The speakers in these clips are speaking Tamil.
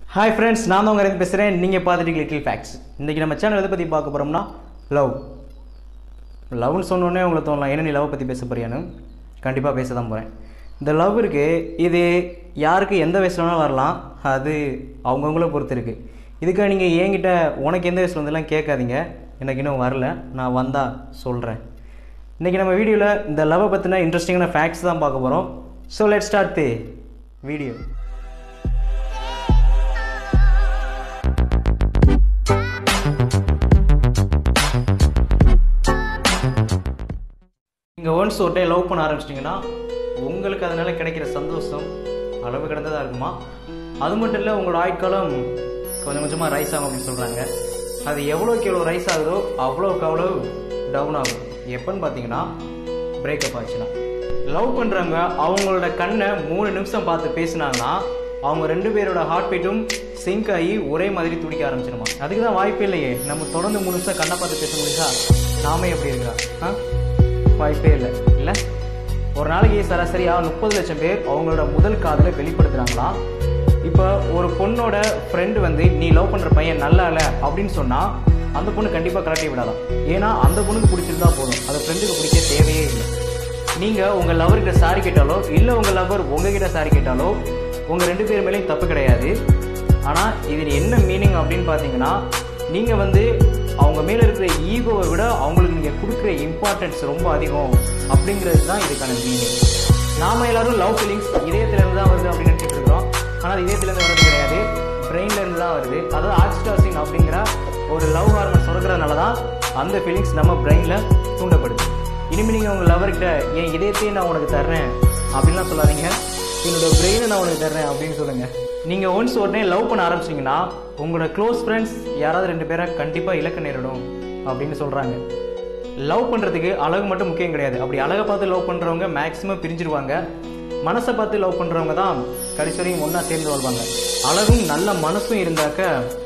ஹாய் ஃப்ரெண்ட்ஸ் நான் தான் உங்கள் பேசுகிறேன் நீங்கள் பார்த்துட்டு லிட்டில் ஃபேக்ட்ஸ் இன்றைக்கி நம்ம சேனல் எதை பற்றி பார்க்க போகிறோம்னா லவ் லவ்னு சொன்னோடனே உங்களுக்கு தோணலாம் என்ன நீ லவ் பற்றி பேச போறியான்னு கண்டிப்பாக பேச தான் போகிறேன் இந்த லவ் இருக்குது இது யாருக்கு எந்த வயசுல வேணாலும் வரலாம் அது அவங்கவுங்கள பொறுத்து இருக்குது இதுக்காக நீங்கள் என்கிட்ட உனக்கு எந்த வயசில் வந்துலாம் கேட்காதீங்க எனக்கு இன்னும் வரல நான் வந்தால் சொல்கிறேன் இன்றைக்கி நம்ம வீடியோவில் இந்த லவ்வை பற்றின இன்ட்ரெஸ்டிங்கான ஃபேக்ட்ஸ் தான் பார்க்க போகிறோம் so let start the video நீங்கள் ஒன்ஸ் ஒரு டைம் லவ் பண்ண ஆரம்பிச்சிட்டிங்கன்னா உங்களுக்கு அதனால் கிடைக்கிற சந்தோஷம் அளவு கிடந்ததாக இருக்குமா அது மட்டும் இல்லை உங்களோட ஆயுட்காலம் கொஞ்சம் கொஞ்சமாக ரைஸ் ஆகும் அப்படின்னு சொல்கிறாங்க அது எவ்வளோக்கு எவ்வளோ ரைஸ் ஆகுதோ அவ்வளோக்கு அவ்வளோ டவுன் ஆகும் எப்போன்னு பார்த்தீங்கன்னா பிரேக்கப் ஆச்சுன்னா லவ் பண்ணுறவங்க அவங்களோட கண்ணை மூணு நிமிஷம் பார்த்து பேசினாங்கன்னா அவங்க ரெண்டு பேரோட ஹார்ட் பீட்டும் சிங்க் ஆகி ஒரே மாதிரி துடிக்க ஆரம்பிச்சிருமா அதுக்கு தான் வாய்ப்பே இல்லையே நம்ம தொடர்ந்து மூணு நிமிஷம் கண்ணை பார்த்து பேச முடியுதா நாமே எப்படி இருக்கா ஆ வாய்ப்பே இல்லை இல்லை ஒரு நாளைக்கு சராசரியாக முப்பது லட்சம் பேர் அவங்களோட முதல் காதலை வெளிப்படுத்துகிறாங்களாம் இப்போ ஒரு பொண்ணோட ஃப்ரெண்டு வந்து நீ லவ் பண்ணுற பையன் நல்லா இல்லை அப்படின்னு சொன்னால் அந்த பொண்ணு கண்டிப்பாக கலட்டி விடாதான் ஏன்னா அந்த பொண்ணுக்கு பிடிச்சிருந்தா போதும் அந்த ஃப்ரெண்டுக்கு பிடிக்க தேவையே இல்லை நீங்கள் உங்கள் லவர்கிட்ட சாரி கேட்டாலோ இல்லை உங்கள் லவர் உங்ககிட்ட சாரி கேட்டாலோ உங்கள் ரெண்டு பேர் மேலேயும் தப்பு கிடையாது ஆனால் இதில் என்ன மீனிங் அப்படின்னு பார்த்தீங்கன்னா நீங்கள் வந்து அவங்க மேலே இருக்கிற ஈகோவை விட அவங்களுக்கு நீங்கள் கொடுக்குற இம்பார்ட்டன்ஸ் ரொம்ப அதிகம் அப்படிங்கிறது தான் இதுக்கான மீனிங் நாம எல்லாரும் லவ் ஃபீலிங்ஸ் இதயத்துலேருந்து தான் வருது அப்படின்னு நினச்சிட்டு இருக்கிறோம் ஆனால் அது இதயத்துலேருந்து வர்றது கிடையாது பிரெயின்லேருந்து தான் வருது அதாவது ஆக்ஸ்டாசின் அப்படிங்கிற ஒரு லவ் ஹார்மோன் சுரக்கிறதுனால தான் அந்த ஃபீலிங்ஸ் நம்ம பிரெயினில் தூண்டப்படுது இனிமேல் நீங்கள் உங்கள் லவர்கிட்ட என் இதயத்தையும் நான் உனக்கு தர்றேன் அப்படின்லாம் சொல்லாதீங்க என்னோட பிரெயினை நான் உனக்கு தர்றேன் அப்படின்னு சொல்லுங்கள் நீங்கள் ஒன்ஸ் உடனே லவ் பண்ண ஆரம்பிச்சிங்கன்னா உங்களோட க்ளோஸ் ஃப்ரெண்ட்ஸ் யாராவது ரெண்டு பேரை கண்டிப்பாக இழக்க நேரிடும் அப்படின்னு சொல்கிறாங்க லவ் பண்ணுறதுக்கு அழகு மட்டும் முக்கியம் கிடையாது அப்படி அழகை பார்த்து லவ் பண்ணுறவங்க மேக்ஸிமம் பிரிஞ்சிருவாங்க மனசை பார்த்து லவ் பண்ணுறவங்க தான் கடைசி வரையும் ஒன்றா சேர்ந்து வாழ்வாங்க அழகும் நல்ல மனசும் இருந்தாக்க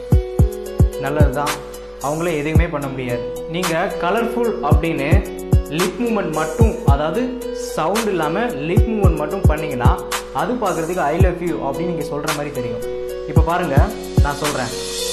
நல்லது தான் அவங்கள எதுவுமே பண்ண முடியாது நீங்கள் கலர்ஃபுல் அப்படின்னு லிப் மூமெண்ட் மட்டும் அதாவது சவுண்ட் இல்லாமல் லிப் மூமெண்ட் மட்டும் பண்ணீங்கன்னா அது பார்க்குறதுக்கு ஐ லவ் யூ அப்படின்னு நீங்கள் சொல்கிற மாதிரி தெரியும் இப்போ பாருங்கள் நான் சொல்கிறேன்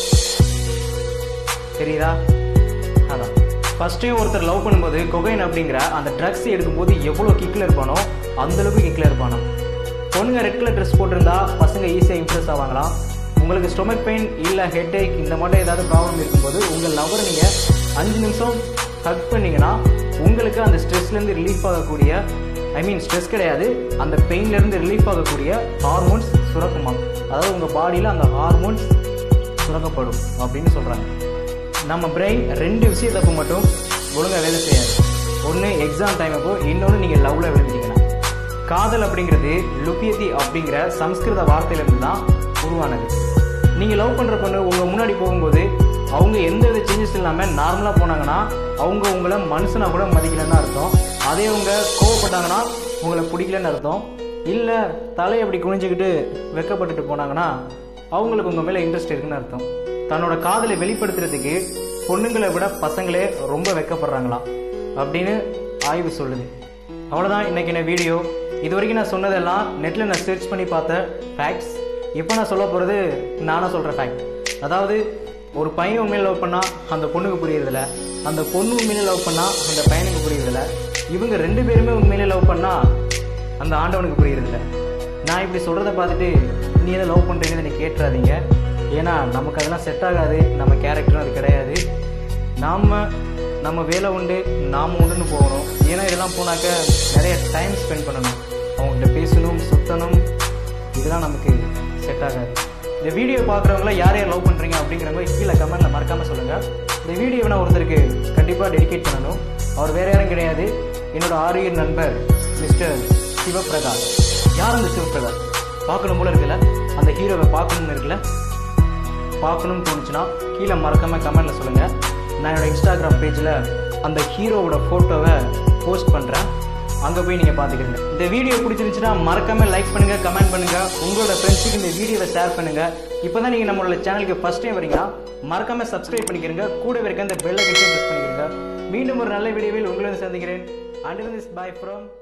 தெரியுதா அதான் ஃபஸ்ட் டைம் ஒருத்தர் லவ் பண்ணும்போது கொகைன் அப்படிங்கிற அந்த ட்ரக்ஸ் எடுக்கும்போது எவ்வளோ கிக்கில் இருப்பானோ அந்தளவுக்கு கிக்கில் இருப்பானோ பொண்ணுங்க ரெட் கலர் ட்ரெஸ் போட்டிருந்தா பசங்க ஈஸியாக இம்ப்ரெஸ் ஆவாங்களாம் உங்களுக்கு ஸ்டொமக் பெயின் இல்லை ஹெட்ஏக் இந்த மாதிரி ஏதாவது ப்ராப்ளம் இருக்கும்போது உங்கள் லவரை நீங்கள் அஞ்சு நிமிஷம் ஹக் பண்ணிங்கன்னா உங்களுக்கு அந்த ஸ்ட்ரெஸ்லேருந்து ரிலீஃப் ஆகக்கூடிய ஐ மீன் ஸ்ட்ரெஸ் கிடையாது அந்த பெயின்லேருந்து ரிலீஃப் ஆகக்கூடிய ஹார்மோன்ஸ் சுரக்குமா அதாவது உங்கள் பாடியில் அந்த ஹார்மோன்ஸ் சுரக்கப்படும் அப்படின்னு சொல்கிறாங்க நம்ம பிரெயின் ரெண்டு விஷயத்தப்போ மட்டும் ஒழுங்காக வேலை செய்யாது ஒன்று எக்ஸாம் டைம் அப்போ இன்னொன்று நீங்கள் லவ்வில் விழுந்துட்டீங்கன்னா காதல் அப்படிங்கிறது லுப்பியதி அப்படிங்கிற சம்ஸ்கிருத வார்த்தையிலேருந்து தான் உருவானது நீங்கள் லவ் பண்ணுற பொண்ணு உங்கள் முன்னாடி போகும்போது அவங்க எந்த வித சேஞ்சஸ் இல்லாமல் நார்மலாக போனாங்கன்னா அவங்க உங்களை மனுஷனாக கூட மதிக்கலன்னு அர்த்தம் அதே அவங்க கோவப்பட்டாங்கன்னா உங்களை பிடிக்கலன்னு அர்த்தம் இல்லை தலையை அப்படி குனிஞ்சிக்கிட்டு வெக்கப்பட்டுட்டு போனாங்கன்னா அவங்களுக்கு உங்கள் மேலே இன்ட்ரெஸ்ட் இருக்குன்னு அர்த்தம் தன்னோட காதலை வெளிப்படுத்துறதுக்கு பொண்ணுங்களை விட பசங்களே ரொம்ப வெக்கப்படுறாங்களாம் அப்படின்னு ஆய்வு சொல்லுது அவ்வளோதான் இன்றைக்கி என்ன வீடியோ இது வரைக்கும் நான் சொன்னதெல்லாம் நெட்டில் நான் சர்ச் பண்ணி பார்த்த ஃபேக்ட்ஸ் இப்போ நான் சொல்ல போகிறது நானாக சொல்கிற ஃபேக்ட் அதாவது ஒரு பையன் உண்மையில லவ் பண்ணால் அந்த பொண்ணுக்கு புரியுறதில்ல அந்த பொண்ணு உண்மையில லவ் பண்ணால் அந்த பையனுக்கு புரியுறதில்ல இவங்க ரெண்டு பேருமே உண்மையிலே லவ் பண்ணால் அந்த ஆண்டவனுக்கு புரியுறதில்ல நான் இப்படி சொல்கிறத பார்த்துட்டு நீ எதை லவ் பண்ணுறீங்கன்னு நீ கேட்டுறாதீங்க ஏன்னா நமக்கு அதெல்லாம் செட் ஆகாது நம்ம கேரக்டரும் அது கிடையாது நாம் நம்ம வேலை உண்டு நாம் உண்டுன்னு போகணும் ஏன்னா இதெல்லாம் போனாக்க நிறைய டைம் ஸ்பெண்ட் பண்ணணும் அவங்கள்ட்ட பேசணும் சுத்தணும் இதெல்லாம் நமக்கு செட் ஆகாது இந்த வீடியோ பார்க்குறவங்கள யார் யார் லவ் பண்ணுறீங்க அப்படிங்கிறவங்க கீழே கமெண்ட்டில் மறக்காமல் சொல்லுங்கள் இந்த வீடியோவை நான் ஒருத்தருக்கு கண்டிப்பாக டெடிகேட் பண்ணணும் அவர் வேறு யாரும் கிடையாது என்னோட ஆரியர் நண்பர் மிஸ்டர் சிவபிரகாஷ் யார் அந்த சிவபிரகாஷ் பார்க்கணும் போல இருக்குல்ல அந்த ஹீரோவை பார்க்கணும்னு இருக்குல்ல பார்க்கணும்னு தோணுச்சுன்னா கீழே மறக்காமல் கமெண்ட்டில் சொல்லுங்கள் நான் என்னோட இன்ஸ்டாகிராம் பேஜில் அந்த ஹீரோவோட ஃபோட்டோவை போஸ்ட் பண்ணுறேன் அங்கே போய் நீங்கள் பார்த்துக்கிறீங்க இந்த வீடியோ பிடிச்சிருந்துச்சுன்னா மறக்காமல் லைக் பண்ணுங்கள் கமெண்ட் பண்ணுங்கள் உங்களோட ஃப்ரெண்ட்ஸுக்கு இந்த வீடியோவை ஷேர் பண்ணுங்கள் இப்போ தான் நீங்கள் நம்மளோட சேனலுக்கு ஃபஸ்ட் டைம் வரீங்கன்னா மறக்காமல் சப்ஸ்கிரைப் பண்ணிக்கிறங்க கூடவே இருக்க இந்த பெல்லை கட்டி ப்ரெஸ் பண்ணிக்கிறங்க மீண்டும் ஒரு நல்ல வீடியோவில் உங்களை வந்து சந்திக்கிறேன் அண்ட் திஸ் பாய் ஃப்ரம்